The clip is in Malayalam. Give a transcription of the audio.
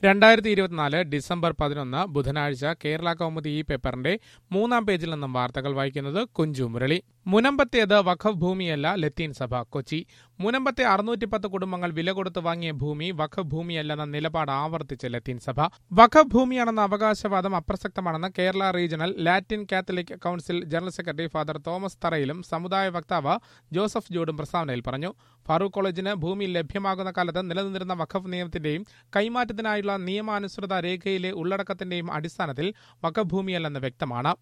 രണ്ടായിരത്തി ഇരുപത്തിനാല് ഡിസംബർ പതിനൊന്ന് ബുധനാഴ്ച കേരള കൗമുദി ഈ പേപ്പറിന്റെ മൂന്നാം പേജിൽ നിന്നും വാർത്തകൾ വായിക്കുന്നത് കുഞ്ചു മുരളി മുനമ്പത്തേത് വഖഫ് ഭൂമിയല്ല ലത്തീൻ സഭ കൊച്ചി മുനമ്പത്തെ അറുന്നൂറ്റിപ്പത്ത് കുടുംബങ്ങൾ വില കൊടുത്ത് വാങ്ങിയ ഭൂമി വഖഫ് ഭൂമിയല്ലെന്ന നിലപാട് ആവർത്തിച്ച് ലത്തീൻ സഭ വഖഫ് ഭൂമിയാണെന്ന അവകാശവാദം അപ്രസക്തമാണെന്ന് Kerala regional Latin Catholic council general secretary father Thomas തറയിലും സമുദായ വക്താവ് ജോസഫ് ജോഡും പ്രസ്താവനയിൽ പറഞ്ഞു ഫാറൂഖ് കോളേജിന് ഭൂമി ലഭ്യമാകുന്ന കാലത്ത് നിലനിന്നിരുന്ന വഖഫ് നിയമത്തിന്റെയും കൈമാറ്റത്തിനായുള്ള നിയമാനുസൃത രേഖയിലെ ഉള്ളടക്കത്തിന്റെയും അടിസ്ഥാനത്തിൽ വഖഫ് ഭൂമിയല്ലെന്ന് വ്യക്തമാണ്